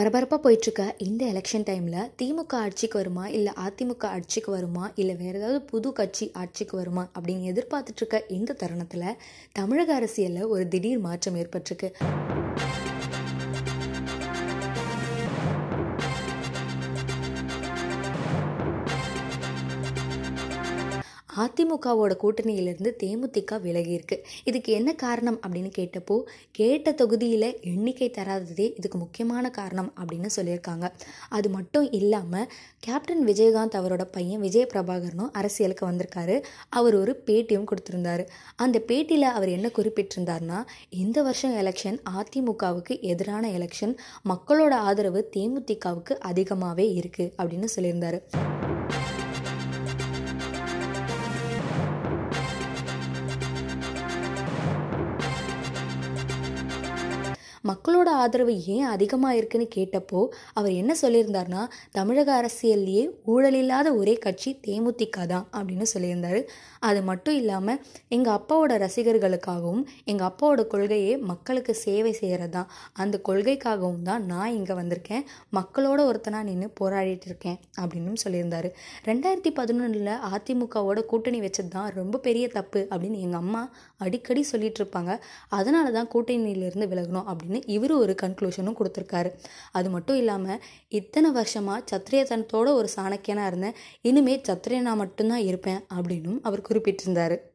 பரபரப்பாக போயிட்டுருக்க இந்த எலெக்ஷன் டைமில் திமுக ஆட்சிக்கு வருமா இல்லை அதிமுக ஆட்சிக்கு வருமா இல்லை வேறு ஏதாவது புது கட்சி ஆட்சிக்கு வருமா அப்படின்னு எதிர்பார்த்துட்ருக்க இந்த தருணத்தில் தமிழக அரசியலில் ஒரு திடீர் மாற்றம் ஏற்பட்டிருக்கு அதிமுகவோட கூட்டணியிலிருந்து தேமுதிக விலகியிருக்கு இதுக்கு என்ன காரணம் அப்படின்னு கேட்டப்போ கேட்ட தொகுதியில் எண்ணிக்கை தராததே இதுக்கு முக்கியமான காரணம் அப்படின்னு சொல்லியிருக்காங்க அது மட்டும் இல்லாமல் கேப்டன் விஜயகாந்த் அவரோட பையன் விஜய பிரபாகரனும் அரசியலுக்கு வந்திருக்காரு அவர் ஒரு பேட்டியும் கொடுத்துருந்தாரு அந்த பேட்டியில் அவர் என்ன குறிப்பிட்டிருந்தார்னா இந்த வருஷம் எலெக்ஷன் அதிமுகவுக்கு எதிரான எலெக்ஷன் மக்களோட ஆதரவு தேமுதிகவுக்கு அதிகமாகவே இருக்குது அப்படின்னு சொல்லியிருந்தாரு மக்களோட ஆதரவு ஏன் அதிகமாக இருக்குன்னு கேட்டப்போ அவர் என்ன சொல்லியிருந்தார்னா தமிழக அரசியல்லையே ஊழலில்லாத ஒரே கட்சி தேமுதிக தான் அப்படின்னு சொல்லியிருந்தாரு அது மட்டும் இல்லாமல் எங்கள் அப்பாவோட ரசிகர்களுக்காகவும் எங்கள் அப்பாவோட கொள்கையே மக்களுக்கு சேவை செய்கிறது தான் அந்த கொள்கைக்காகவும் தான் நான் இங்கே வந்திருக்கேன் மக்களோட ஒருத்தனாக நின்று போராடிட்டு இருக்கேன் அப்படின்னு சொல்லியிருந்தாரு ரெண்டாயிரத்தி பதினொன்றில் அதிமுகவோட கூட்டணி வச்சது தான் ரொம்ப பெரிய தப்பு அப்படின்னு எங்கள் அம்மா அடிக்கடி சொல்லிட்டு இருப்பாங்க அதனால தான் கூட்டணியிலிருந்து விலகணும் அப்படின்னு இவர் ஒரு கன்க்ளூஷனும் கொடுத்துருக்காரு அது மட்டும் இல்லாமல் இத்தனை வருஷமாக சத்திரியத்தனத்தோட ஒரு சாணக்கியனாக இருந்தேன் இனிமேல் சத்திரியனா மட்டும்தான் இருப்பேன் அப்படின்னும் அவர் குறிப்பிட்டிருந்தாரு